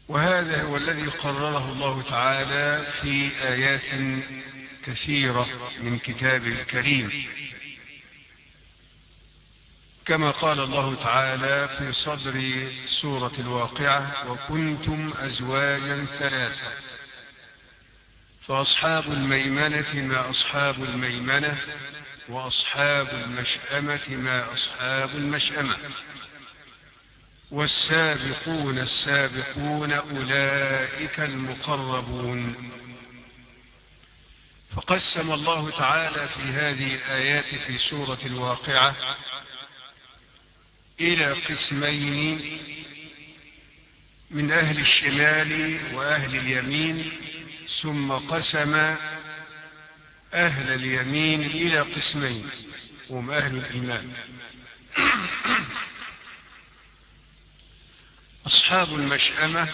وهذا هو الذي قرره الله تعالى في آيات كثيرة من كتابه الكريم كما قال الله تعالى في صدر سورة الواقعة وكنتم أزواجا ثلاثة فأصحاب الميمنة ما أصحاب الميمنة وأصحاب المشأمة ما أصحاب المشأمة والسابقون السابقون أولئك المقربون فقسم الله تعالى في هذه الآيات في سورة الواقعة إلى قسمين من أهل الشمال وأهل اليمين ثم قسم أهل اليمين إلى قسمين هم أهل الإيمان أصحاب المشأمة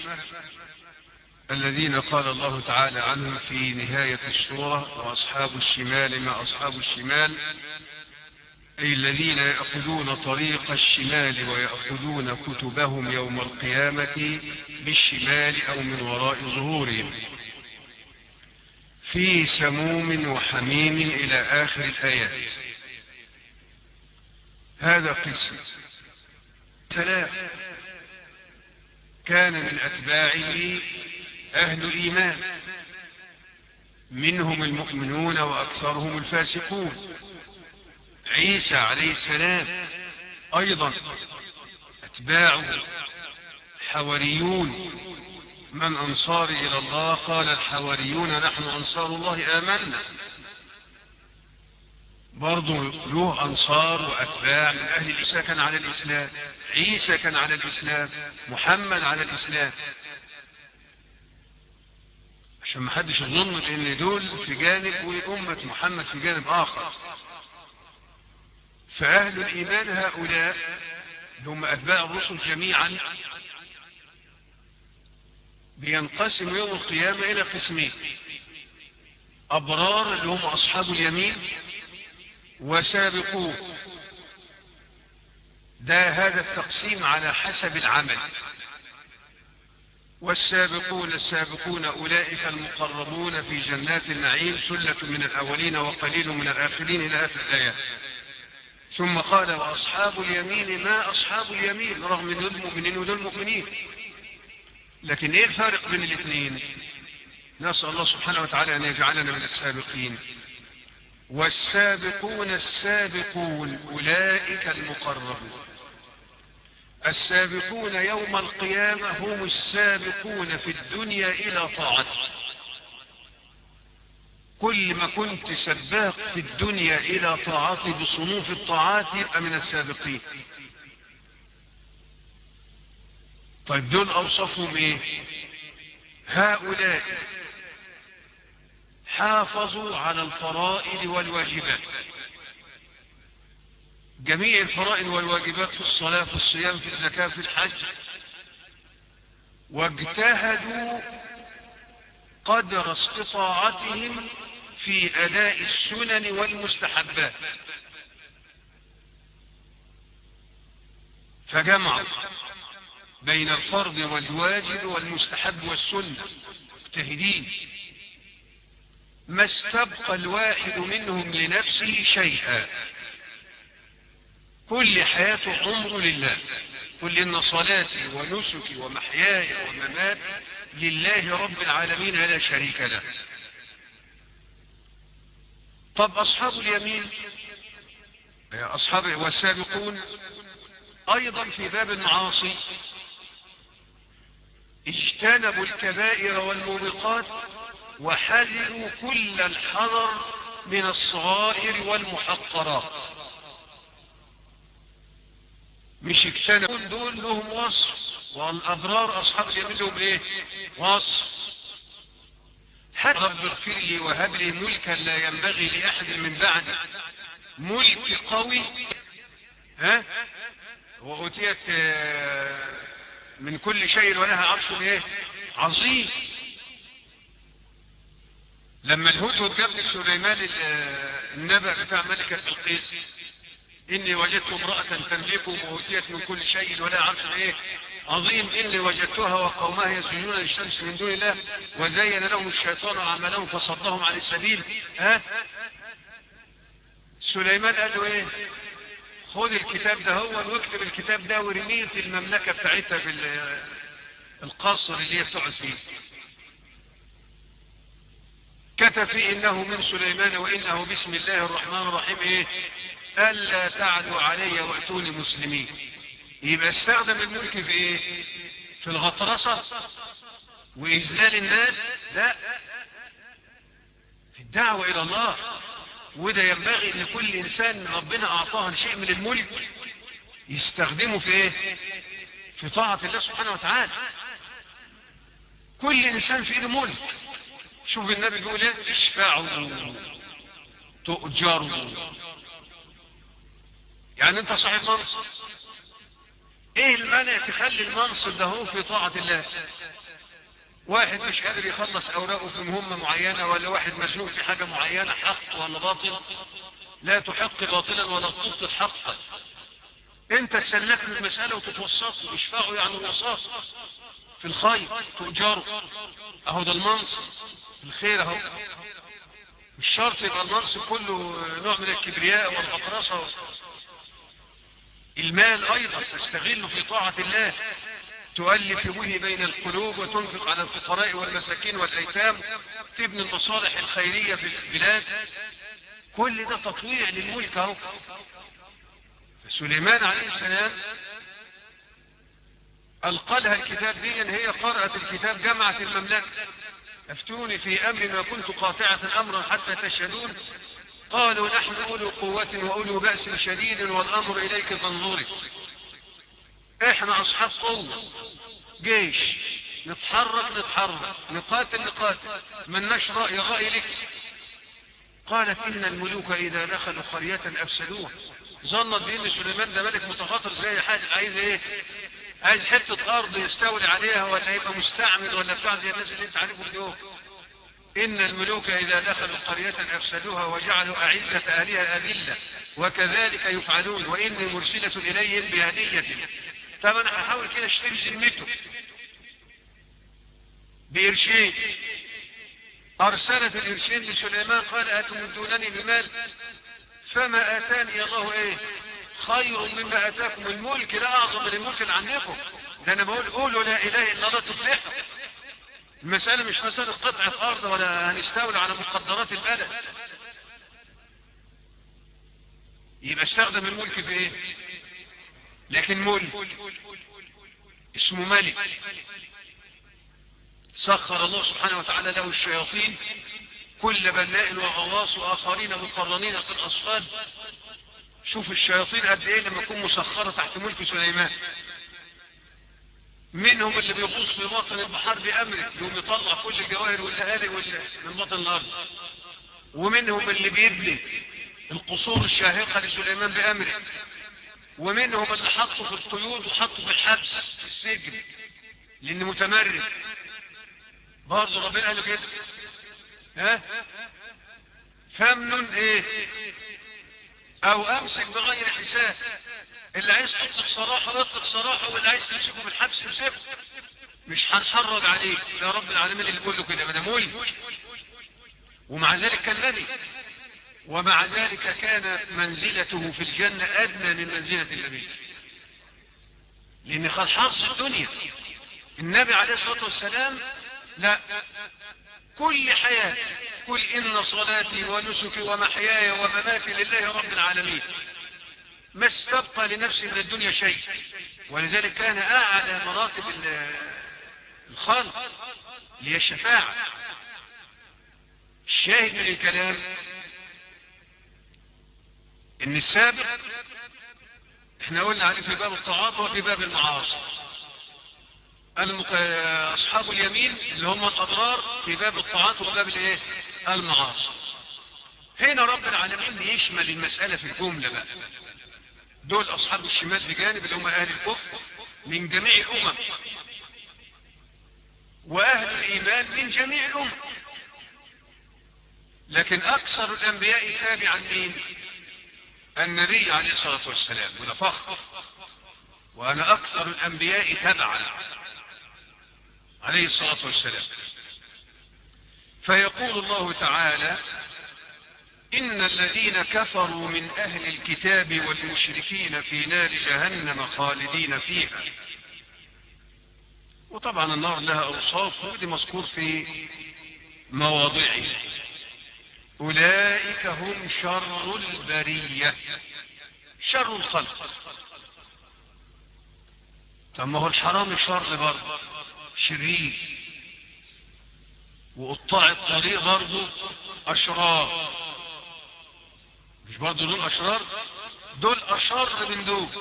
الذين قال الله تعالى عنهم في نهاية السورة وأصحاب الشمال ما أصحاب الشمال أي الذين يأخذون طريق الشمال ويأخذون كتبهم يوم القيامة بالشمال أو من وراء ظهورهم في سموم وحميم إلى آخر الآيات هذا قسم ثلاث كان من أتباعه أهل الإيمان منهم المؤمنون وأكثرهم الفاسقون عيسى عليه السلام أيضا أتباعه حوريون من أنصار إلى الله قال الحوريون نحن أنصار الله آمنا برضو له أنصار وأتباع من أهل عيسى كان على الإسلام عيسى كان على الإسلام محمد على الإسلام عشان ما حدش يظن ان دول في جانب وأمة محمد في جانب آخر فأهل الإيمان هؤلاء هم أتباع الرسل جميعا بينقسم يوم القيامة إلى قسمين أبرار اللي هم أصحاب اليمين وسابقون ده هذا التقسيم على حسب العمل والسابقون السابقون أولئك المقربون في جنات النعيم ثلة من الأولين وقليل من الآخرين إلى آخر الآيات ثم قال وأصحاب اليمين ما أصحاب اليمين رغم دول المؤمنين ودول المؤمنين لكن إيه الفارق بين الاثنين نسأل الله سبحانه وتعالى أن يجعلنا من السابقين والسابقون السابقون أولئك المقربون السابقون يوم القيامة هم السابقون في الدنيا إلى طاعته كل ما كنت سباق في الدنيا إلى طاعتي بصنوف الطاعات يبقى من السابقين طيب دول أوصفهم إيه هؤلاء حافظوا على الفرائض والواجبات جميع الفرائض والواجبات في الصلاة في الصيام في الزكاة في الحج واجتهدوا قدر استطاعتهم في أداء السنن والمستحبات فجمعوا بين الفرض والواجب والمستحب والسنة مجتهدين ما استبقى الواحد منهم لنفسه شيئا كل حياته عمر لله قل إن صلاتي ونسكي ومحياي ومماتي لله رب العالمين لا شريك له طب أصحاب اليمين أصحاب والسابقون أيضا في باب المعاصي اجتنبوا الكبائر والموبقات وحذروا كل الحذر من الصغائر والمحقرات مش اجتنبوا دول لهم وصف والأبرار أصحاب اليمين لهم ايه وصف حتى رب اغفر لي وهب لي ملكا لا ينبغي لأحد من بعدي ملك قوي ها وأتيت من كل شيء ولها عرش ايه عظيم لما الهدهد جاب لسليمان النبأ بتاع ملكة بلقيس إني وجدت امرأة تملكهم وأتيت من كل شيء ولها عرش ايه عظيم إني وجدتها وقومها يسجدون للشمس من دون الله وزين لهم الشيطان أعمالهم فصدهم عن السبيل ها سليمان قال له ايه خد الكتاب ده هو واكتب الكتاب ده وارميه في المملكة بتاعتها في القصر اللي هي بتقعد فيه كتب فيه انه من سليمان وانه بسم الله الرحمن الرحيم ايه الا تعلوا علي واتوني مسلمين يبقى استخدم الملك في ايه في الغطرسة واذلال الناس لا في الدعوة الى الله وده ينبغي ان كل انسان ربنا اعطاه شيء من الملك يستخدمه في ايه في طاعة الله سبحانه وتعالى كل انسان في ايده ملك شوف النبي بيقول ايه اشفعوا تؤجروا يعني انت صاحب منصب ايه المانع تخلي المنصب ده هو في طاعة الله واحد مش قادر يخلص اوراقه في مهمة معينة ولا واحد مزنوق في حاجة معينة حق ولا باطل لا تحق باطلا ولا تبطل حقا انت تسلك من المسألة وتتوسط اشفعوا يعني الوساط في الخير تؤجروا اهو ده المنصب الخير اهو مش شرط يبقى المنصب كله نوع من الكبرياء والغطرسة المال ايضا تستغله في طاعة الله تؤلف به بين القلوب وتنفق على الفقراء والمساكين والايتام تبني المصالح الخيرية في البلاد كل ده تطويع للملك اهو سليمان عليه السلام ألقلها الكتاب دي هي قرأت الكتاب جمعت المملكة افتوني في أمر ما كنت قاطعة أمرا حتى تشهدون قالوا نحن أولو قوة وأولو بأس شديد والأمر إليك فانظري احنا أصحاب قوة جيش نتحرك نتحرك نقاتل نقاتل من نشرأ رأي لك قالت إن الملوك إذا دخلوا قرية أفسدوها ظنت بأن سليمان ده ملك متخاطر زي حاجة عايز إيه عايز حتة أرض يستولي عليها ولا يبقى مستعمل ولا بتاع زي الناس اللي أنت عارفهم اليوم إن الملوك إذا دخلوا قرية أفسدوها وجعلوا أعزة أهلها أذلة وكذلك يفعلون وإني مرسلة إليهم بهدية طب أنا هحاول كده أشتري ذمته بإرشين أرسلت الإرشين لسليمان قال أتمدونني بمال فما آتاني الله إيه خير مما أتاكم الملك لا أعظم من الملك اللي عندكم ده أنا بقول قولوا لا إله إلا الله تفلحوا المسألة مش مسألة قطعة أرض ولا هنستولى على مقدرات البلد يبقى استخدم الملك في ايه لكن ملك اسمه ملك سخر الله سبحانه وتعالى له الشياطين كل بناء وغواص وآخرين مقرنين في الأصفاد شوف الشياطين قد ايه لما تكون مسخرة تحت ملك سليمان منهم اللي بيغوص في باطن البحر بأمره يوم يطلع كل الجواهر والأهالي من باطن الأرض ومنهم اللي بيبني القصور الشاهقة لسليمان بأمره ومنهم اللي حطوا في القيود وحطوا في الحبس في السجن لأنه متمرد برضه ربنا قال كده ها فمن ايه او امسك بغير حساب اللي عايز تطلق صراحة اطلق صراحة واللي عايز تمسكه بالحبس يمسكه مش هنحرج عليك يا رب العالمين اللي بيقول له كده ما ده ملك ومع ذلك كان نبي ومع ذلك كان منزلته في الجنة أدنى من منزلة النبي لأن قد حظ الدنيا النبي عليه الصلاة والسلام لا كل حياة قل إن صلاتي ونسكي ومحياي ومماتي لله رب العالمين ما استبقى لنفسه من الدنيا شيء ولذلك كان أعلى مراتب الخلق هي الشفاعة الشاهد من الكلام ان السابق احنا قلنا عليه في باب الطاعات وفي باب المعاصي اصحاب اليمين اللي هم الاضرار في باب الطاعات وباب الايه المعاصي هنا رب العالمين بيشمل المسألة في الجملة بقى دول اصحاب الشمال بجانب اللي هم اهل الكفر من جميع الامم واهل الايمان من جميع الامم لكن اكثر الانبياء تابعا مين النبي عليه الصلاة والسلام وده فخر وأنا أكثر الأنبياء تبعا عليه الصلاة والسلام فيقول الله تعالى إن الذين كفروا من أهل الكتاب والمشركين في نار جهنم خالدين فيها وطبعا النار لها أوصاف ودي مذكور في مواضعه أولئك هم شر البرية شر الخلق طب ما هو الحرام شر برضه شرير وقطاع الطريق برضه أشرار مش برضه دول أشرار دول أشر من دول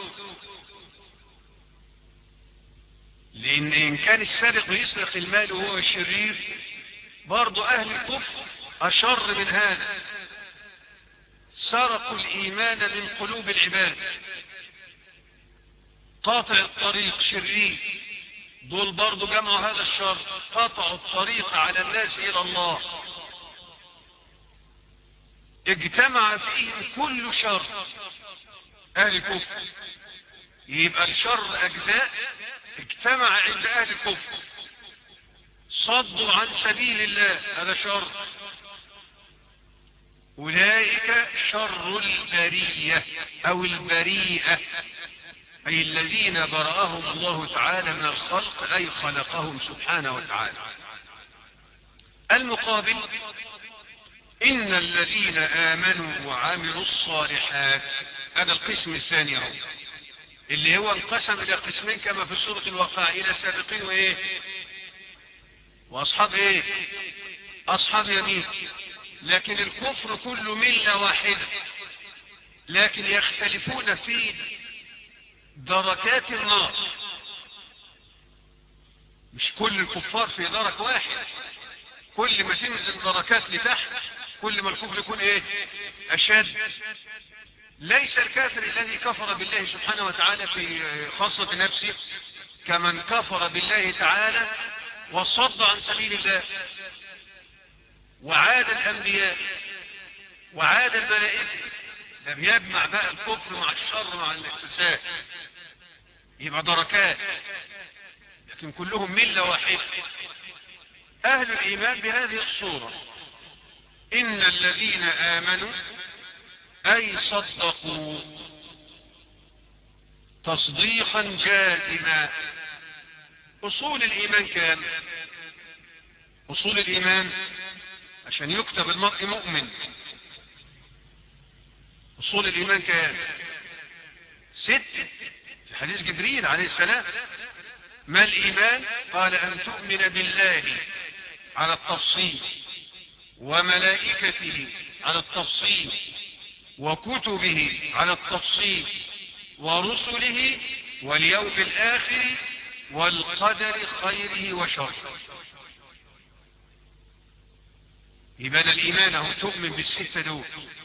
لأن إن كان السارق بيسرق المال وهو شرير برضه أهل الكفر أشر من هذا سرقوا الإيمان من قلوب العباد قاطع الطريق شرير دول برضو جمعوا هذا الشر قطعوا الطريق على الناس إلى الله اجتمع فيهم كل شر أهل الكفر يبقى الشر أجزاء اجتمع عند أهل الكفر صدوا عن سبيل الله هذا شر أولئك شر البرية أو البريئة أي الذين برأهم الله تعالى من الخلق أي خلقهم سبحانه وتعالى المقابل إن الذين آمنوا وعملوا الصالحات هذا القسم الثاني هو اللي هو انقسم إلى قسمين كما في سورة الواقع إلى سابقين وإيه وأصحاب إيه أصحاب يمين لكن الكفر كله ملة واحدة لكن يختلفون في دركات النار مش كل الكفار في درك واحد كل ما تنزل دركات لتحت كل ما الكفر يكون ايه اشد ليس الكافر الذي كفر بالله سبحانه وتعالى في خاصة نفسه كمن كفر بالله تعالى وصد عن سبيل الله وعاد الانبياء وعاد الملائكة ده بيجمع بقى الكفر مع الشر مع الاقتساد يبقى دركات لكن كلهم ملة واحدة أهل الإيمان بهذه الصورة إن الذين آمنوا أي صدقوا تصديقا جازما أصول الإيمان كام أصول الإيمان عشان يكتب المرء مؤمن أصول الإيمان كام ست في حديث جبريل عليه السلام ما الإيمان قال أن تؤمن بالله على التفصيل وملائكته على التفصيل وكتبه على التفصيل ورسله واليوم الآخر والقدر خيره وشره يبقى الإيمان هو تؤمن بالستة دول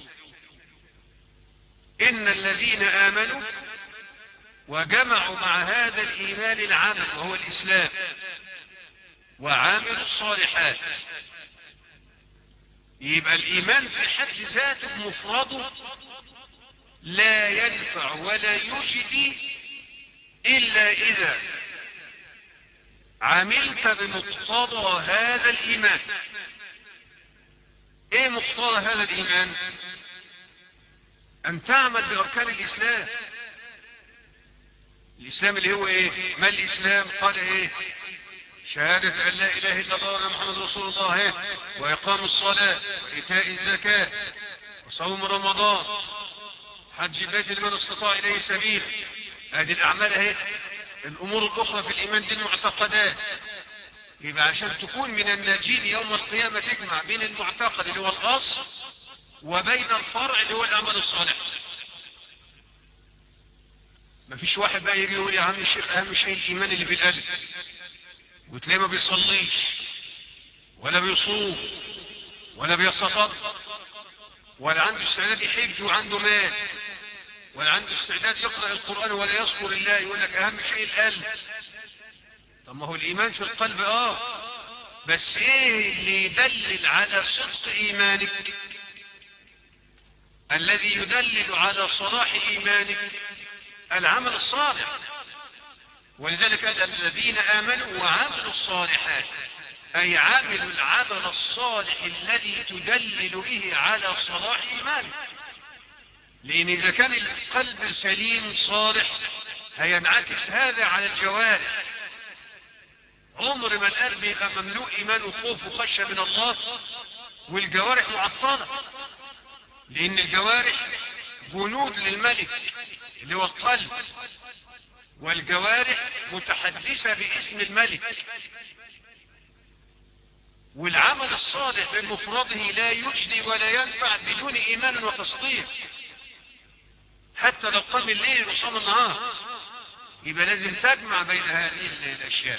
إن الذين آمنوا وجمعوا مع هذا الإيمان العمل وهو الإسلام وعاملوا الصالحات يبقى الإيمان في حد ذاته مفرده لا ينفع ولا يجدي إلا إذا عملت بمقتضى هذا الإيمان إيه مقتضى هذا الإيمان أن تعمل بأركان الإسلام الإسلام اللي هو إيه ما الإسلام قال إيه شهادة أن لا إله إلا الله وأن محمد رسول الله إيه؟ وإقام الصلاة وإيتاء الزكاة وصوم رمضان حج البيت لمن استطاع إليه سبيل هذه الأعمال اهي الأمور الأخرى في الإيمان دي المعتقدات يبقى عشان تكون من الناجين يوم القيامة تجمع بين المعتقد اللي هو الأصل وبين الفرع اللي هو العمل الصالح ما فيش واحد بقى يجي يقول يا عم الشيخ أهم شيء الإيمان اللي في القلب وتلاقيه ما بيصليش ولا بيصوم ولا بيتصدق ولا عنده استعداد يحج وعنده مال ولا عنده استعداد يقرأ القرآن ولا يذكر الله يقول لك أهم شيء القلب طب ما هو الإيمان في القلب آه بس إيه اللي يدلل على صدق إيمانك الذي يدلل على صلاح إيمانك العمل الصالح ولذلك قال الذين آمنوا وعملوا الصالحات أي عملوا العمل الصالح الذي تدلل به على صلاح إيمانه لأن إذا كان القلب سليم صالح هينعكس هذا على الجوارح عمر ما القلب يبقى مملوء إيمان وخوف وخشية من الله والجوارح معطلة لأن الجوارح جنود للملك اللي هو القلب والجوارح متحدثة باسم الملك والعمل الصالح بمفرده لا يجدي ولا ينفع بدون إيمان وتصديق حتى لو قام الليل وصام النهار يبقى لازم تجمع بين هذه الأشياء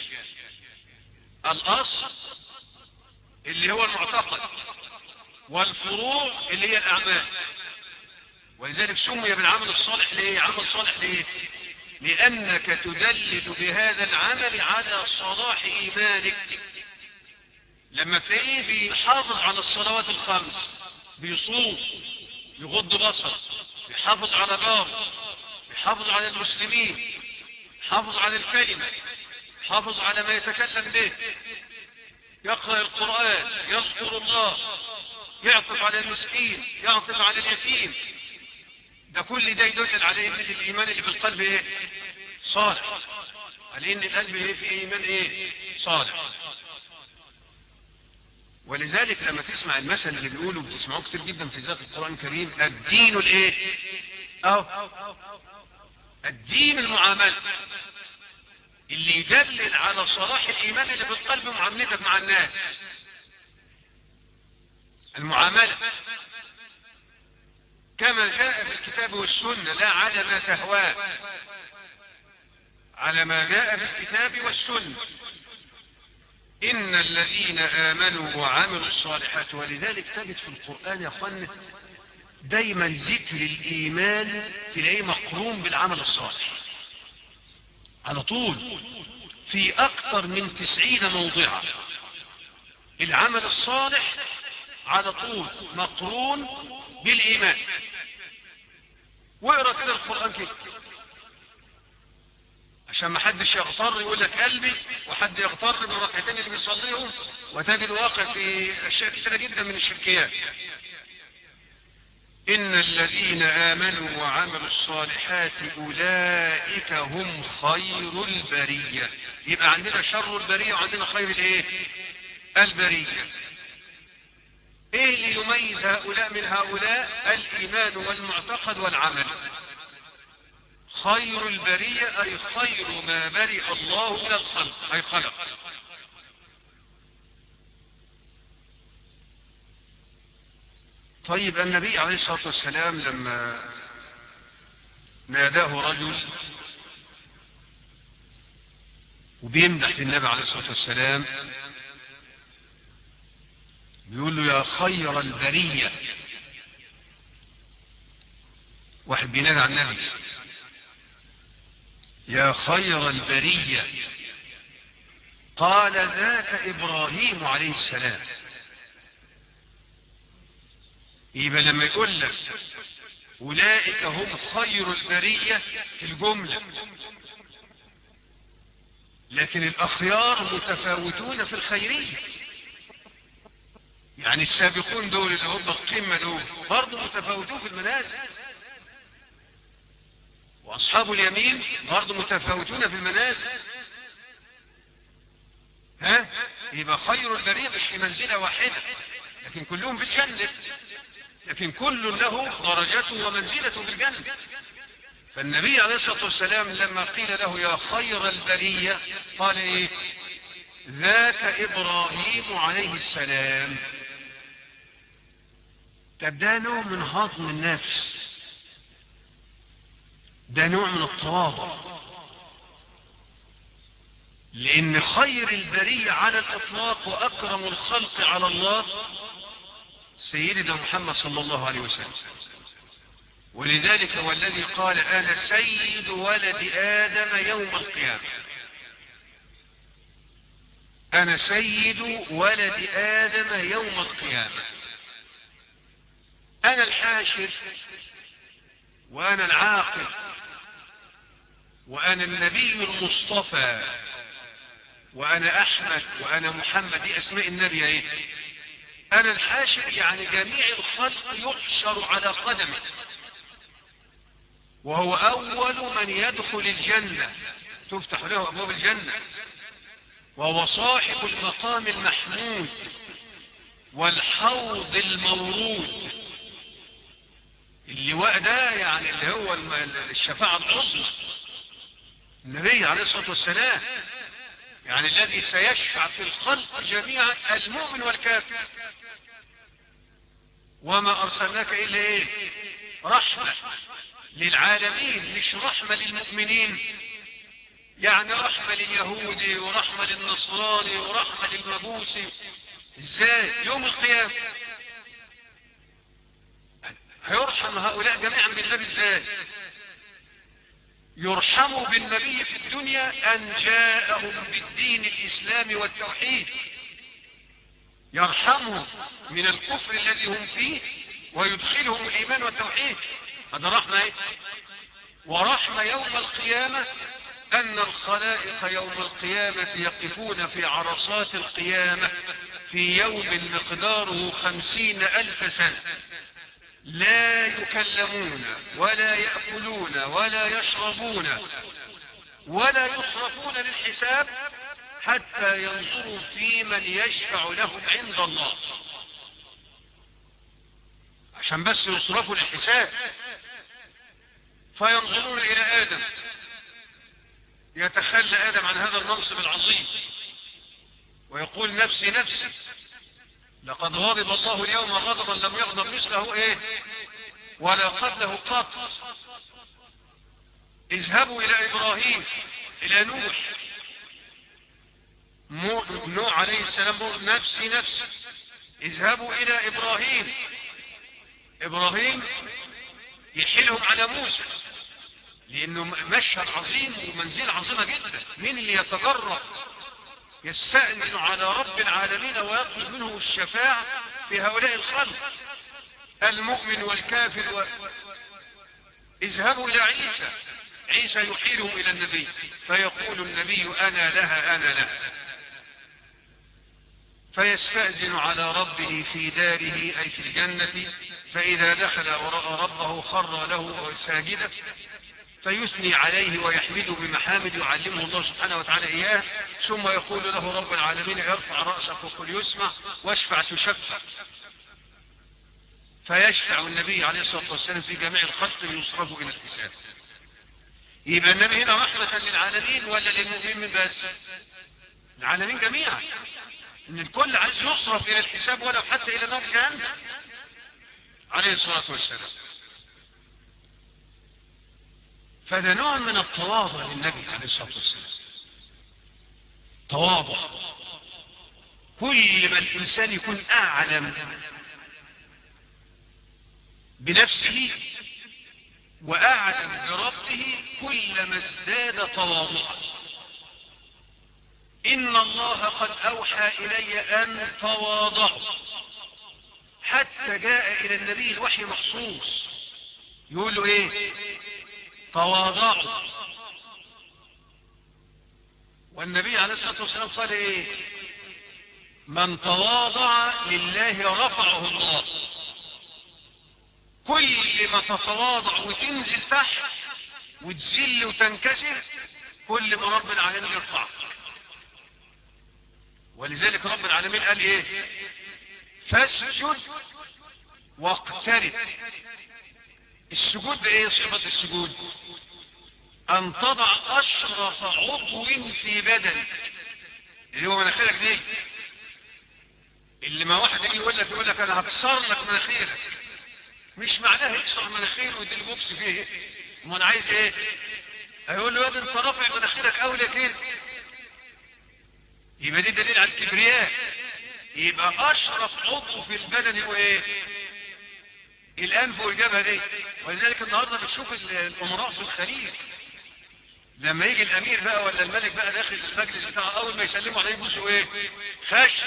الأصل اللي هو المعتقد والفروع اللي هي الأعمال ولذلك سمي بالعمل الصالح ليه عمل صالح ليه لأنك تدلل بهذا العمل على صلاح إيمانك لما تلاقيه بيحافظ على الصلوات الخمس بيصوم يغض بصر بيحافظ على جاره بيحافظ على المسلمين يحافظ على الكلمة يحافظ على ما يتكلم به يقرأ القرآن يذكر الله يعطف على المسكين يعطف على اليتيم ده كل ده يدل على ان الايمان اللي في القلب ايه صالح على ان القلب ايه في ايمان ايه صالح ولذلك لما تسمع المثل اللي بيقولوا بتسمعوه كتير جدا في ذات القرآن الكريم الدين الايه اه الدين المعاملة اللي يدلل على صلاح الايمان اللي في القلب معاملتك مع الناس المعاملة كما جاء في الكتاب والسنة لا على ما تهواه على ما جاء في الكتاب والسنة إن الذين آمنوا وعملوا الصالحات ولذلك تجد في القرآن يا أخوان دايما ذكر الإيمان تلاقيه مقرون بالعمل الصالح على طول في أكثر من تسعين موضعا العمل الصالح على طول مقرون بالإيمان واقرا كده القرآن كده عشان ما حدش يغتر يقول لك قلبي وحد يغتر بالركعتين اللي بيصليهم وتجد واقع في اشياء كثيره جدا من الشركيات ان الذين امنوا وعملوا الصالحات اولئك هم خير البريه يبقى عندنا شر البريه وعندنا خير الايه البريه ايه اللي يميز هؤلاء من هؤلاء الايمان والمعتقد والعمل خير البرية أي خير ما برئ الله من الخلق أي خلق طيب النبي عليه الصلاة والسلام لما ناداه رجل وبيمدح في النبي عليه الصلاة والسلام بيقول له يا خير البرية واحد بينادى على النبي يا خير البرية قال ذاك إبراهيم عليه السلام يبقى لما يقول لك أولئك هم خير البرية في الجملة لكن الأخيار متفاوتون في الخيرية يعني السابقون دول اللي هم القمة دول برضه متفاوتون في المنازل واصحاب اليمين برضه متفاوتون في المنازل ها يبقى خير البريه مش في منزله واحده لكن كلهم في الجنه لكن كل له درجته ومنزلته في الجنه فالنبي عليه الصلاه والسلام لما قيل له يا خير البريه قال ايه ذاك ابراهيم عليه السلام طب ده نوع من هضم النفس ده نوع من التواضع لان خير البرية على الاطلاق واكرم الخلق على الله سيدنا محمد صلى الله عليه وسلم ولذلك هو الذي قال انا سيد ولد ادم يوم القيامة انا سيد ولد ادم يوم القيامة انا الحاشر وانا العاقل وأنا النبي المصطفى وأنا أحمد وأنا محمد دي أسماء النبي ايه أنا الحاشر يعني جميع الخلق يحشر على قدمه وهو أول من يدخل الجنة تفتح له أبواب الجنة وهو صاحب المقام المحمود والحوض المورود اللواء ده يعني اللي هو الشفاعة العظمى النبي عليه الصلاة والسلام يعني الذي سيشفع في الخلق جميعا المؤمن والكافر وما أرسلناك إلا إيه رحمة للعالمين مش رحمة للمؤمنين يعني رحمة لليهودي ورحمة للنصراني ورحمة للمجوسي ازاي يوم القيامة هيرحم هؤلاء جميعا بالنبي ازاي يرحموا بالنبي في الدنيا ان جاءهم بالدين الاسلام والتوحيد يرحمهم من الكفر الذي هم فيه ويدخلهم الايمان والتوحيد هذا رحمة ايه ورحمة يوم القيامة أن الخلائق يوم القيامة يقفون في عرصات القيامة في يوم مقداره خمسين ألف سنة لا يكلمون ولا يأكلون ولا يشربون ولا يصرفون للحساب حتى ينظروا في من يشفع لهم عند الله عشان بس يصرفوا للحساب فينظرون إلى آدم يتخلى آدم عن هذا المنصب العظيم ويقول نفسي نفسي لقد غضب الله اليوم غضبا لم يغضب مثله ايه ولا قبله قط اذهبوا الى ابراهيم الى نوح نوح عليه السلام نفسي نفسي اذهبوا الى ابراهيم ابراهيم يحيلهم على موسى لانه مشهد عظيم ومنزل عظيمة جدا مين اللي يتجرأ يستأذن على رب العالمين ويطلب منه الشفاعة في هؤلاء الخلق المؤمن والكافر و... اذهبوا الى عيسى عيسى يحيلهم الى النبي فيقول النبي انا لها انا لها فيستأذن على ربه في داره اي في الجنة فاذا دخل ورأى ربه خر له ساجدا فيثني عليه ويحمده بمحامد يعلمه الله سبحانه وتعالى إياه ثم يقول له رب العالمين ارفع رأسك وقل يسمع واشفع تشفع فيشفع النبي عليه الصلاة والسلام في جميع الخلق ليصرفوا إلى الحساب يبقى النبي هنا رحمة للعالمين ولا للمؤمنين بس العالمين جميعا ان الكل عايز يصرف الى الحساب ولو حتى الى نار جهنم عليه الصلاة والسلام فده نوع من التواضع للنبي عليه الصلاة والسلام تواضع كل ما الإنسان يكون أعلم بنفسه وأعلم بربه كلما ازداد تواضعا إن الله قد أوحى إلي أن تواضعوا حتى جاء إلى النبي الوحي مخصوص يقول له إيه تواضعوا والنبي عليه الصلاة والسلام قال ايه من تواضع لله رفعه الله كل ما تتواضع وتنزل تحت وتزل وتنكسر كل ما رب العالمين يرفعك ولذلك رب العالمين قال ايه فاسجد واقترب السجود ده ايه صفة السجود ان تضع اشرف عضو في بدنك اللي هو مناخيرك دي اللي ما واحد يجي يقول لك يقول لك انا هكسر لك مناخيرك مش معناه يكسر مناخيره ويدي البوكس فيه ما انا عايز ايه هيقول له يا انت رافع مناخيرك اولى كده يبقى دي دليل على الكبرياء يبقى اشرف عضو في البدن هو ايه الانف والجبهه دي ولذلك النهارده بتشوف الامراء في الخليج لما يجي الامير بقى ولا الملك بقى داخل المجلس بتاعه اول ما يسلموا عليه يبوسوا ايه خش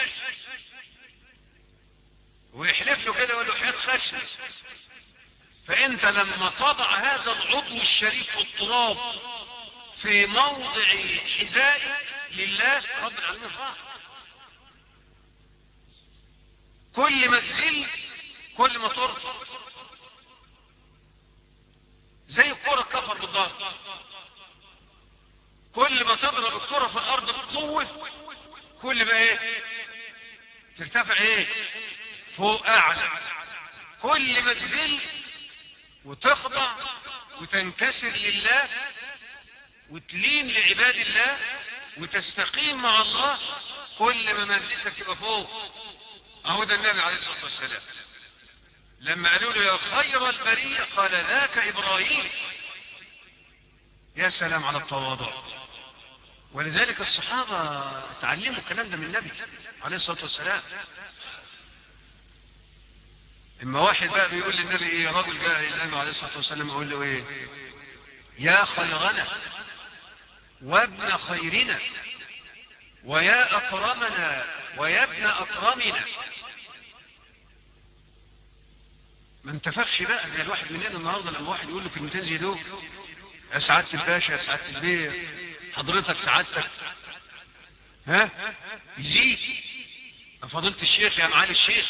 ويحلف له كده يقول له حياة خش فانت لما تضع هذا العضو الشريف في التراب في موضع حذائك لله رب العالمين فاعل كل ما تزل كل ما ترفع زي الكرة كفر بالضبط كل ما تضرب الكرة في الارض بقوة كل ما ايه ترتفع ايه فوق اعلى كل ما تزل وتخضع وتنكسر لله وتلين لعباد الله وتستقيم مع الله كل ما منزلتك تبقى فوق اهو ده النبي عليه الصلاه والسلام لما قالوا له يا خير البريه قال ذاك ابراهيم يا سلام على التواضع ولذلك الصحابه تعلموا الكلام ده من النبي عليه الصلاه والسلام اما واحد بقى بيقول للنبي ايه راجل جاء للنبي عليه الصلاه والسلام يقول له ايه يا خيرنا وابن خيرنا ويا اكرمنا ويا ابن اكرمنا ما انتفخش بقى زي الواحد مننا النهارده لما واحد يقول له كلمتين زي دول يا سعاده الباشا يا سعاده البيه حضرتك سعادتك ها يزيد يا فضيله الشيخ يا معالي الشيخ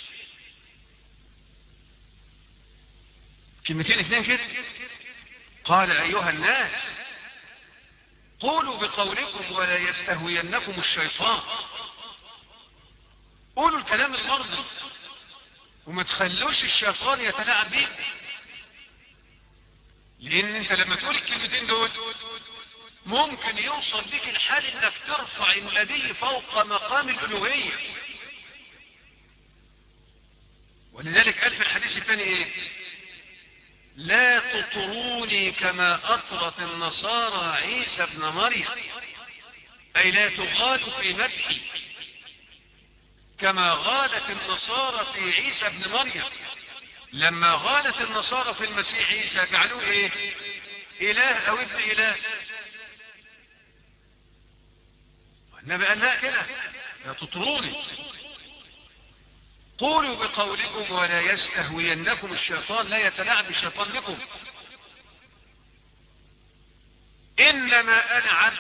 كلمتين اتنين كده قال ايها الناس قولوا بقولكم ولا يستهوينكم الشيطان قولوا الكلام المرضي وما تخلوش الشيطان يتلاعب بيك لان انت لما تقول الكلمتين دول ممكن يوصل بك الحال انك ترفع النبي فوق مقام الالوهيه ولذلك قال في الحديث الثاني ايه لا تطروني كما أطرت النصارى عيسى ابن مريم أي لا تغالوا في مدحي كما غالت النصارى في عيسى ابن مريم لما غالت النصارى في المسيح عيسى جعلوه ايه اله او ابن اله النبي قال لا كده لا تطروني قولوا بقولكم ولا يستهوينكم الشيطان لا يتلاعب الشيطان بكم انما انا عبد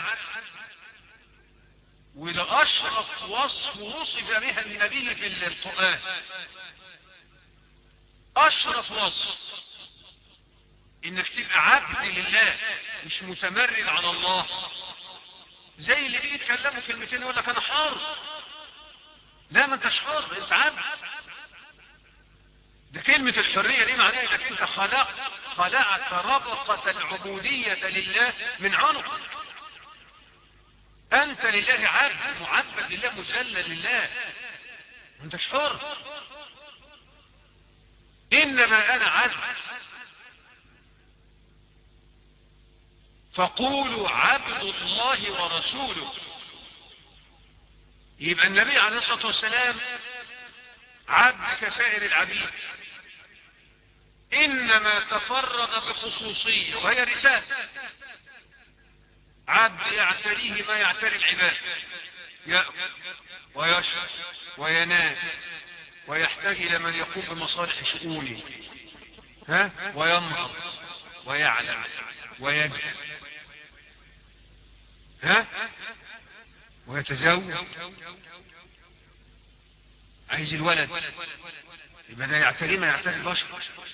وده اشرف وصف وصف بها النبي في القران اشرف وصف انك تبقى عبد لله مش متمرد على الله زي اللي بيجي يتكلموا كلمتين يقول لك انا حر لا ما انتش حر انت عبد ده كلمة الحرية دي معناها انك انت خلقت خلعت ربقة العبودية لله من عنق انت لله عبد معبد لله مذلل لله ما انتش حر انما انا عبد فقولوا عبد الله ورسوله يبقى النبي عليه الصلاة والسلام عبد كسائر العبيد إنما تفرد بخصوصية وهي رسالة عبد يعتريه ما يعتري العباد يأكل ويشرب وينام ويحتاج إلى من يقوم بمصالح شؤونه ها ويمرض ويعلم ويجد ها ويتزوج عايز الولد يبقى ده يعتري ما يعتري البشر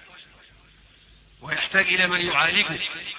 ويحتاج إلى من يعالجه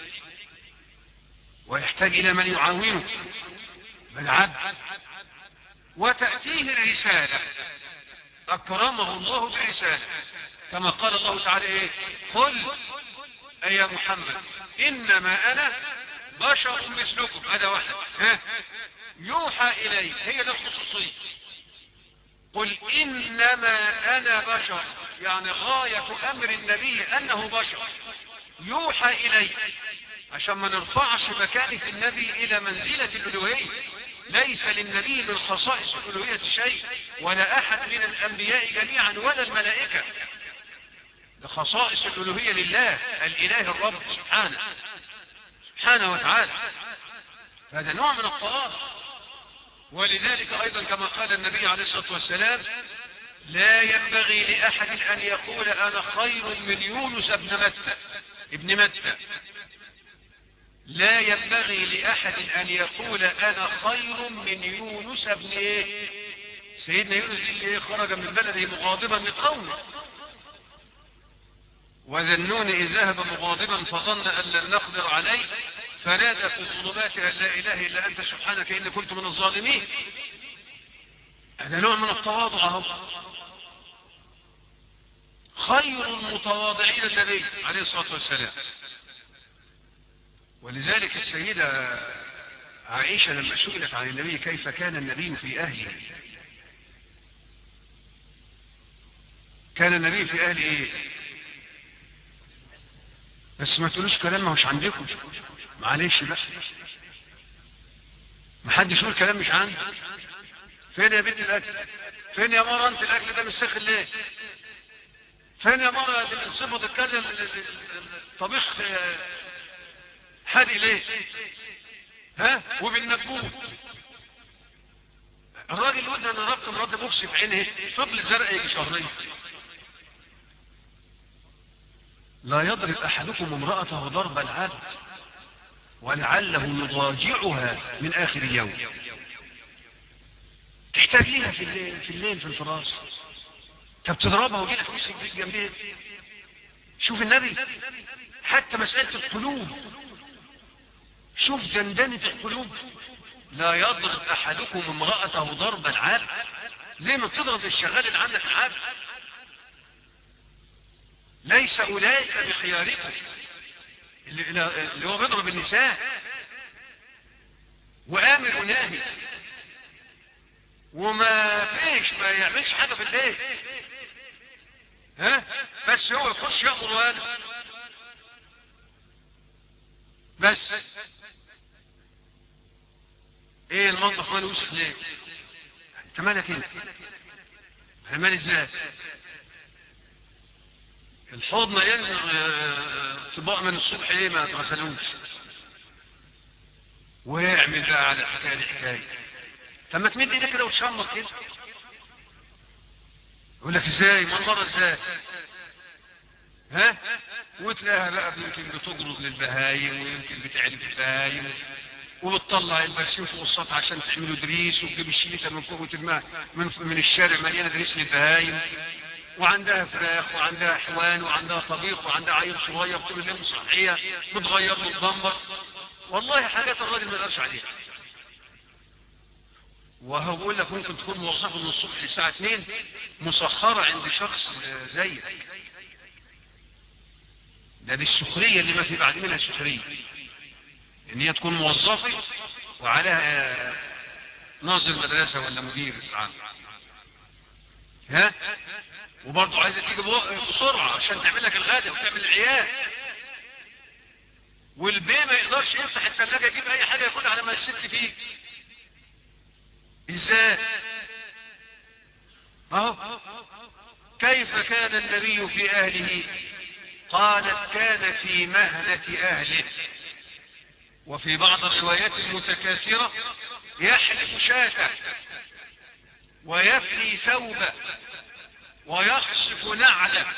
ويحتاج إلى من يعاونه بل عبد وتأتيه الرسالة أكرمه الله برسالة كما قال الله تعالى إيه قل أي يا محمد إنما أنا بشر مثلكم هذا واحد ها يوحى إلي هي ده الخصوصية قل إنما أنا بشر يعني غاية أمر النبي أنه بشر يوحى إلي عشان ما نرفعش مكانة النبي إلى منزلة الألوهية ليس للنبي من خصائص الألوهية شيء ولا أحد من الأنبياء جميعا ولا الملائكة خصائص الألوهية لله الإله الرب سبحانه سبحانه وتعالى هذا نوع من الطهارة ولذلك أيضا كما قال النبي عليه الصلاة والسلام لا ينبغي لأحد أن يقول أنا خير من يونس ابن متى ابن متى لا ينبغي لأحد أن يقول أنا خير من يونس بن إيه سيدنا يونس اللي إيه خرج من بلده مغاضبا لقومه وذنون إذ ذهب مغاضبا فظن أن لن نقدر عليه فنادى في الظلمات أن لا إله إلا أنت سبحانك إني كنت من الظالمين هذا نوع من التواضع اهو خير المتواضعين النبي عليه الصلاة والسلام ولذلك السيدة عائشة لما سئلت عن النبي كيف كان النبي في أهله كان النبي في أهله إيه بس ما تقولوش كلام ما هوش عندكم معلش بقى ما حدش يقول كلام مش عندي فين يا بنت الاكل فين يا مرة انت الاكل ده مش ساخن ليه فين يا مرة اللي من صفة الكذا طبيخ حادق ليه ها وبالنبوت الراجل ودنا انا ربط مرات بوكس في عينه فضل زرق يجي شهرين لا يضرب احدكم امرأته ضرب العبد ولعله يضاجعها من اخر اليوم تحتاج ليها في الليل في الليل في الفراش طب تضربها وجيلك وشك جنبها شوف النبي حتى مسألة القلوب شوف دندنة القلوب لا يضرب احدكم امرأته ضرب العبد زي ما بتضرب الشغال اللي عندك العبد ليس اولئك بخياركم اللي, اللي هو بيضرب النساء وامر وناهي وما فيش ما يعملش حاجة في البيت ها بس هو يخش يأمر وانا بس ايه المنطق ماله وسخ ليه انت مالك انت انا مالي ازاي الحوض مليان طباق من الصبح ايه ما تغسلوش ويعمل بقى على الحكايه دي حكايه طب ما تمد ايدك كده وتشمر كده يقول لك ازاي ما المره ازاي ها وتلاقيها بقى يمكن بتجرد للبهايم ويمكن بتعلف البهايم وبتطلع البرسيم فوق السطح عشان تعملوا دريس وتجيب الشريطه من فوق وترميها من, من الشارع مليانه دريس للبهايم وعندها فراخ وعندها حوان وعندها طبيخ وعندها عيل صغير طول الليل صحيه بتغير له الضمبر والله حاجات الراجل ما يقدرش عليها وهو بقول لك ممكن تكون موظفه من الصبح للساعه 2 مسخره عند شخص زيك ده دي السخريه اللي ما في بعد منها السخريه ان هي تكون موظفه وعليها ناظر مدرسه ولا مدير عام ها وبرضه عايزه تيجي بسرعه عشان تعمل لك الغداء وتعمل العيال والبي ما يقدرش يفتح الثلاجه يجيب اي حاجه ياكلها على ما الست فيه ازاي اهو كيف كان النبي في اهله قالت كان في مهنة اهله وفي بعض الروايات المتكاثرة يحلق شاته ويفني ثوبه ويخصف نعله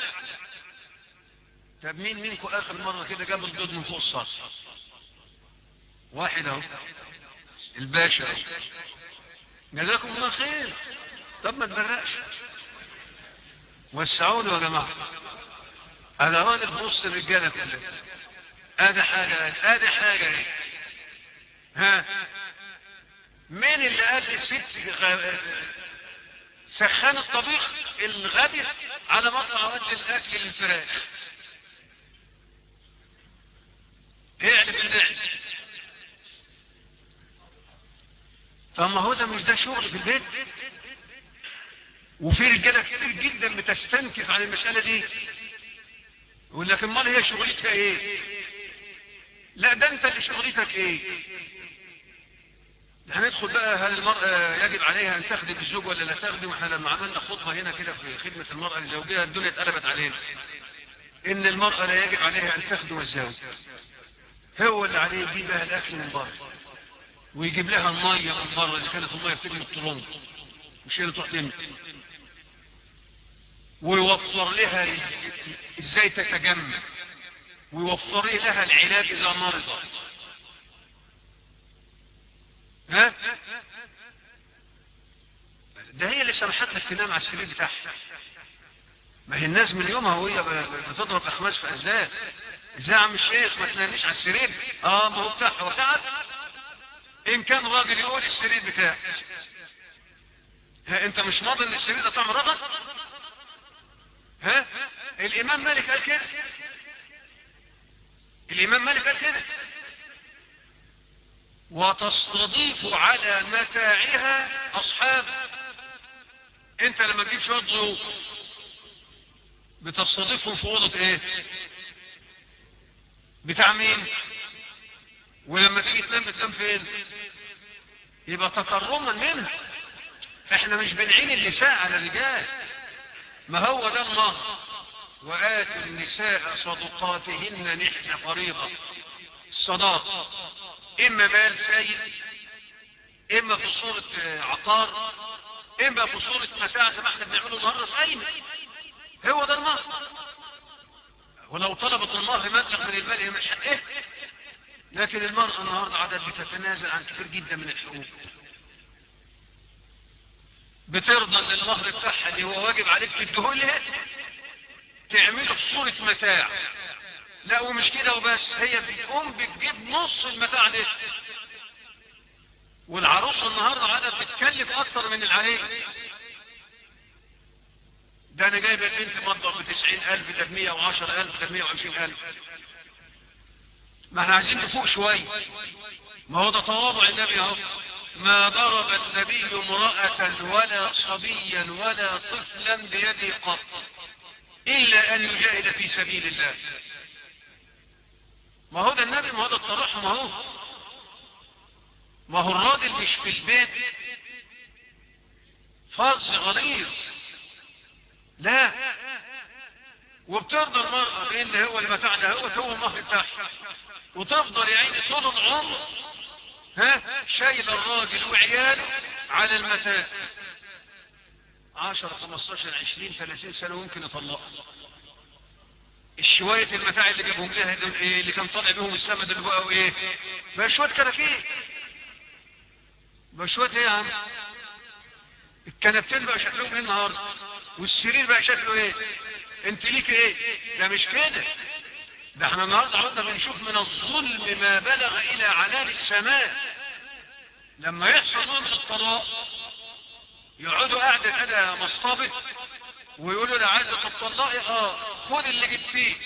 طب مين منكم اخر مرة كده جاب البيض من فوق السطح واحد اهو الباشا اهو جزاكم الله خير طب ما تبرقش وسعوني يا جماعة انا راجل بص الرجالة كلها ادي حاجة ادي حاجة ايه ها مين اللي قال لي ست سخان الطبيخ الغبي على مطلع ود الاكل للفراخ اعرف الناس طب ما هو ده مش ده شغل في البيت وفي رجاله كتير جدا بتستنكف عن المساله دي يقول لك امال هي شغلتها ايه لا ده انت اللي شغلتك ايه هندخل بقى هل المرأة يجب عليها ان تخدم الزوج ولا لا تخدم احنا لما عملنا خطبة هنا كده في خدمة المرأة لزوجها الدنيا اتقلبت علينا ان المرأة لا يجب عليها ان تخدم الزوج هو اللي عليه يجيب لها الاكل من بره ويجيب لها المية من بره اذا كانت المية بتجي من الطرنب مش هي اللي تروح تملك ويوفر لها ازاي تتجمل ويوفر لها العلاج اذا مرضت ها ده هي اللي سمحت لك تنام على السرير بتاعها ما هي الناس من يومها وهي بتضرب اخماس في ازاز ازاي يا عم الشيخ ما تناميش على السرير اه ما هو بتاعها وتعب ان كان راجل يقول السرير بتاعي ها انت مش ماضي ان السرير ده طعم رغد ها الامام مالك قال كده الامام مالك قال كده وتستضيف على متاعها اصحاب انت لما تجيب شويه ضيوف بتستضيفهم في اوضه ايه بتاع مين ولما تيجي تنام بتنام فين يبقى تكرما منها احنا مش بنعين النساء على الرجال ما هو ده المهر وآتوا النساء صدقاتهن نحن فريضة الصداق إما مال سيد إما في صورة عقار إما في صورة متاع زي ما احنا بنعمله النهارده في أين هو ده المهر ولو طلبت المهر مبلغ من المال من حقه لكن المرأة النهارده عادة بتتنازل عن كثير جدا من الحقوق بترضى ان المهر بتاعها اللي هو واجب عليك تديهولها تعمله في صورة متاع لا ومش كده وبس هي بتقوم بتجيب نص المتاع ده والعروسة النهاردة عادة بتكلف اكتر من العريس ده انا جايب البنت مطبخ بتسعين الف ده بمية وعشر الف ده بمية وعشرين الف ما احنا عايزين نفوق شوية ما هو ده تواضع النبي اهو ما ضرب النبي امرأة ولا صبيا ولا طفلا بيده قط إلا أن يجاهد في سبيل الله ما هو ده النبي ما هو ده الترحم ما هو ما هو الراجل مش في البيت فظ غليظ لا وبترضى المرأة بأن هو اللي متاعنا هو هو المهر بتاعها وتفضل يا عيني طول العمر ها شايل الراجل وعياله على المتاع 10 15 20 30 سنة ممكن يطلقها الشوية المتاع اللي جابهم لها دول ايه اللي كان طالع بيهم السما دول بقوا ايه بقى شوية كرافيه بقى شوية ايه يا عم الكنبتين بقى شكلهم ايه النهارده والسرير بقى شكله ايه انت ليك ايه ده مش كده ده احنا النهارده عدنا بنشوف من الظلم ما بلغ الى عنان السماء لما يحصل نوع من الطلاق يقعدوا قاعدة كده مصطبة ويقولوا له عايزة تطلقي اه خد اللي جبتيه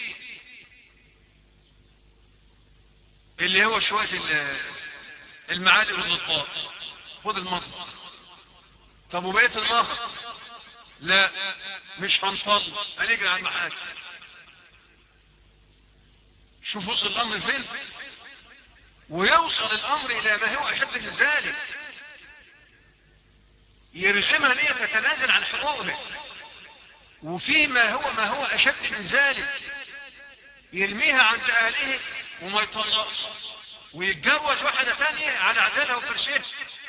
اللي هو شوية المعالي والاطباق خد المطبخ طب وبقية المهر لا مش هنطلق هنجري على المحاكم شوف وصل الامر فين ويوصل الامر الى ما هو اشد من ذلك يرغمها ان هي تتنازل عن حقوقها وفيما هو ما هو اشد من ذلك يرميها عند اهله وما يطلقش ويتجوز واحده ثانيه على عدالها وفرشها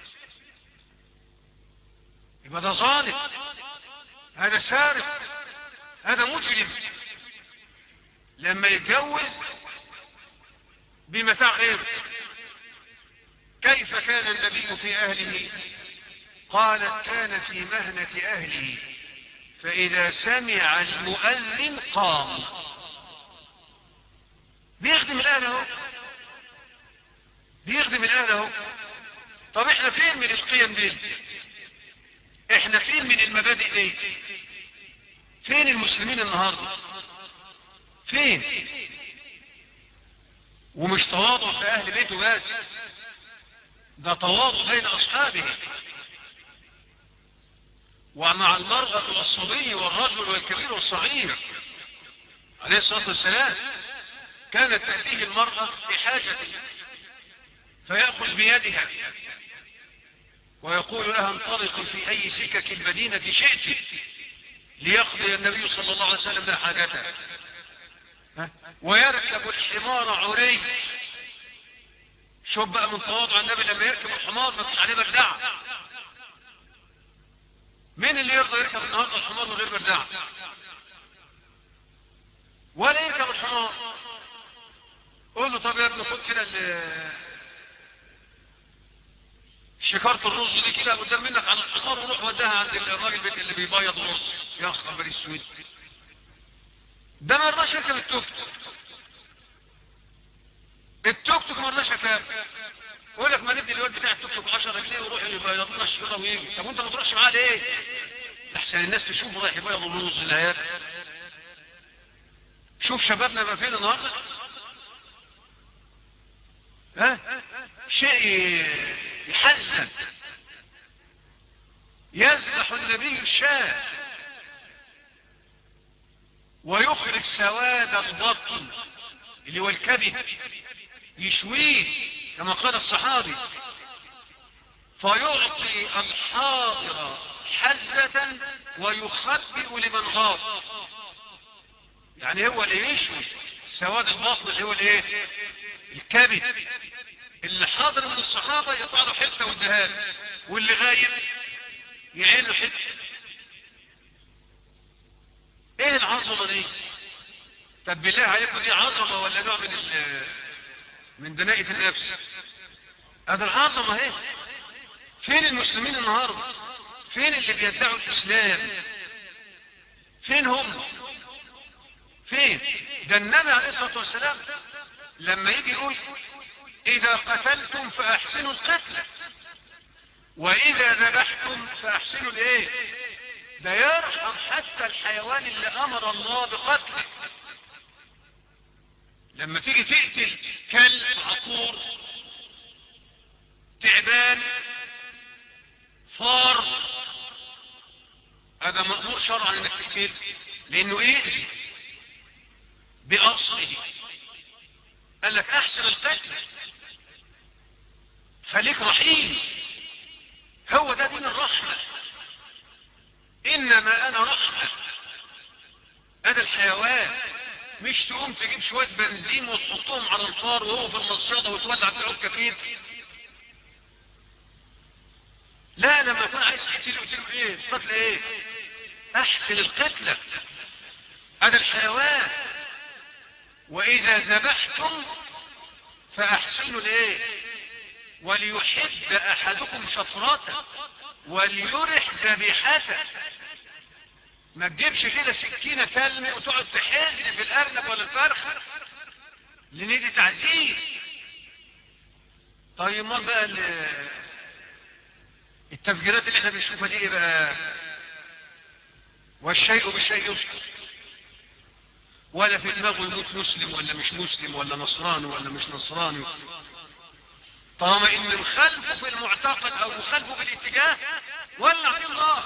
يبقى ده ظالم هذا سارق هذا مجرم لما يتجوز بمتاع غيره كيف كان النبي في اهله قال كان في مهنة اهله فاذا سمع المؤذن قام بيخدم الاهل اهو بيخدم الاهل اهو طب احنا فين من القيم دي احنا فين من المبادئ دي فين المسلمين النهارده فين ومش تواضع في اهل بيته بس ده تواضع بين اصحابه ومع المرأة والصبي والرجل والكبير والصغير عليه الصلاة والسلام كانت تأتيه المرأة في حاجة فيأخذ بيدها ويقول لها انطلقي في أي سكك المدينة شئت ليقضي النبي صلى الله عليه وسلم لها حاجتها ويركب الحمار عري شوف بقى من تواضع النبي لما يركب الحمار ما فيش عليه بردعه مين اللي يرضى يركب النهارده الحمار من غير بردعه ولا يركب الحمار قول له طب يا ابني خد كده شكارة الرز دي كده قدام منك على الحمار وروح وداها عند الراجل اللي بيبيض الرز يا خبر اسود ده ما رضاش يركب التوك توك التوك توك ما رضاش يركب يقول لك ما ندي الواد بتاع التوك توك 10 جنيه ويروح يبيض لنا الشجره ويجي طب وانت ما تروحش معاه ليه؟ احسن الناس تشوفه رايح يبيض الرز العيال شوف شبابنا بقى فين النهارده ها شيء يحزن يذبح النبي الشاه ويخرج سواد البطن اللي هو الكبد يشويه كما قال الصحابي فيعطي الحاضر حزة ويخبئ لمن غاب يعني هو اللي يشوي سواد البطن اللي هو الايه الكبد اللي حاضر من الصحابة يقطع له حتة والدهان واللي غايب يعين له حتة ايه العظمة دي طب بالله عليكم دي عظمة ولا نوع من من دناءة النفس هذا العظمة اهي فين المسلمين النهاردة فين اللي بيدعوا الاسلام فين هم فين ده النبي عليه الصلاة والسلام لما يجي يقول اذا قتلتم فاحسنوا القتل واذا ذبحتم فاحسنوا الايه ده يرحم حتى الحيوان اللي امر الله بقتله لما تيجي تقتل كلب عقور تعبان فار هذا مأمور شرعا انك تقتله لانه يأذي باصله قال لك احسن القتل خليك رحيم هو ده دين الرحمة انما انا رحمة انا الحيوان مش تقوم تجيب شوية بنزين وتحطهم على الفار وهو في المصيدة وتولع في عكا فيه لا لما يكون عايز تقتل قتل ايه قتل ايه احسن القتلة انا الحيوان واذا ذبحتم فاحسنوا الايه وليحد احدكم شفرته وليرح ذبيحته ما تجيبش كده سكينه كلمه وتقعد تحز في الارنب ولا الفرخ لان دي تعذيب طيب ما بقى التفجيرات اللي احنا بنشوفها دي ايه بقى والشيء بالشيء يذكر ولا في دماغه يموت مسلم ولا مش مسلم ولا نصراني ولا مش نصراني طالما ان مخالفه في المعتقد او مخالفه في الاتجاه ولع في الله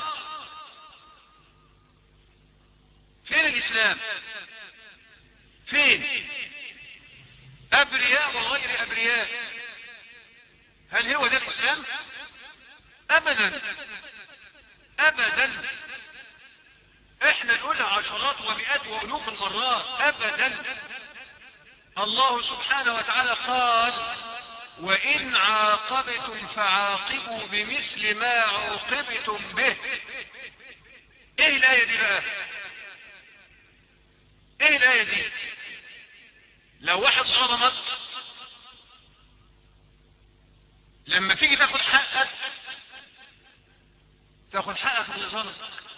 فين الاسلام فين ابرياء وغير ابرياء هل هو ده الاسلام ابدا ابدا احنا نقولها عشرات ومئات والوف المرات ابدا الله سبحانه وتعالى قال وان عاقبتم فعاقبوا بمثل ما عوقبتم به ايه الايه دي بقى ايه الايه دي لو واحد ظلمك لما تيجي تاخد حقك تاخد حقك من ظلمك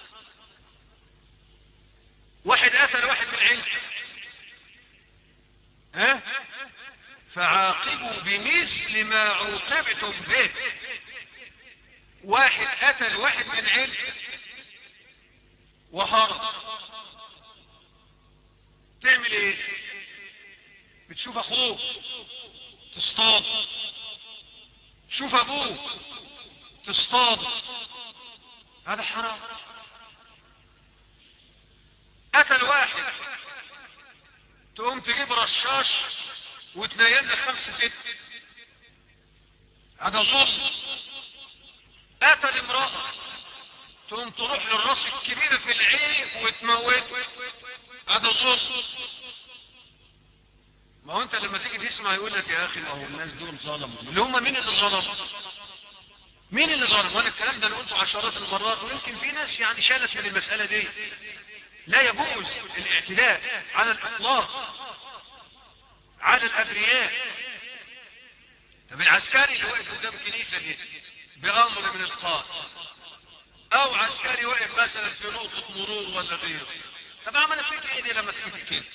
واحد قتل واحد من عيلتك ها فعاقبوا بمثل ما عوقبتم به واحد قتل واحد من عيلتك وهرب تعمل ايه بتشوف اخوه تصطاد شوف ابوه تصطاد هذا حرام قتل واحد تقوم تجيب رشاش وتنيل لك خمسة ست هذا ظلم قتل امرأة تقوم تروح للراس الكبيرة في العين وتموت هذا ظلم ما هو انت لما تيجي تسمع يقول لك يا اخي ما هو الناس دول ظلموا اللي هم مين اللي ظلم مين اللي ظلم وانا الكلام ده انا قلته عشرات المرات ويمكن في ناس يعني شالت من المسألة دي لا يجوز الاعتداء على الاطلاق على الابرياء طب العسكري اللي واقف قدام الكنيسة دي بأمر من القائد أو عسكري واقف مثلا في نقطة مرور ولا غيره طب عمل فيك ايه دي لما تمسك كده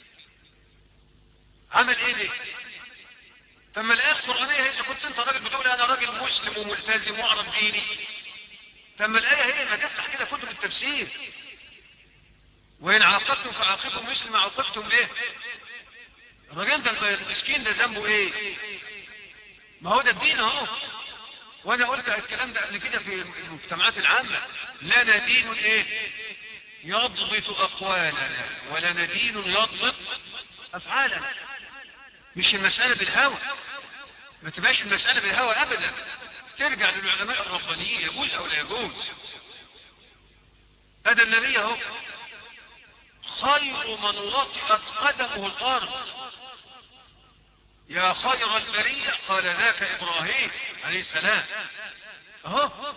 عمل ايه دي طب ما الايه القرانيه اذا كنت انت راجل بتقول انا راجل مسلم وملتزم واعرف ديني طب ما الايه هي ما تفتح كده كتب التفسير وان عاقبتم فعاقبوا مثل ما عوقبتم به الراجل ده المسكين ده ذنبه ايه ما هو ده الدين اهو وانا قلت الكلام ده قبل كده في المجتمعات العامه لنا دين ايه يضبط اقوالنا ولنا دين يضبط افعالنا مش المسألة بالهوى ما تبقاش المسألة بالهوى ابدا ترجع للعلماء الربانيين يجوز او لا يجوز هذا النبي اهو خير من وطئت قدمه الارض يا خير البرية قال ذاك ابراهيم عليه السلام اهو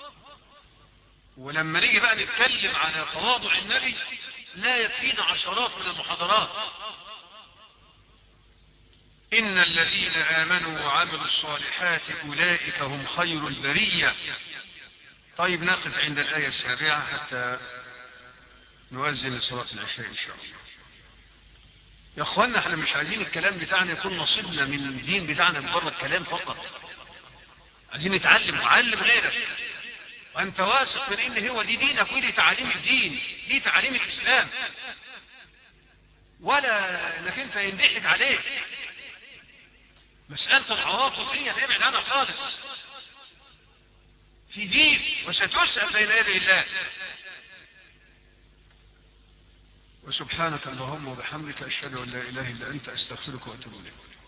ولما نيجي بقى نتكلم على تواضع النبي لا يكفينا عشرات من المحاضرات إن الذين آمنوا وعملوا الصالحات أولئك هم خير البرية طيب نقف عند الآية السابعة حتى نؤذن لصلاة العشاء إن شاء الله يا أخوانا احنا مش عايزين الكلام بتاعنا يكون نصيبنا من الدين بتاعنا بره الكلام فقط عايزين نتعلم وعلم غيرك وانت واثق من ان هو دي دينك ودي تعاليم الدين دي تعاليم الاسلام ولا انك انت ينضحك عليك مسألة العواطف دي نبعد عنها خالص في دين وستسأل بين يدي الله وسبحانك اللهم وبحمدك أشهد أن لا إله إلا أنت أستغفرك وأتوب إليك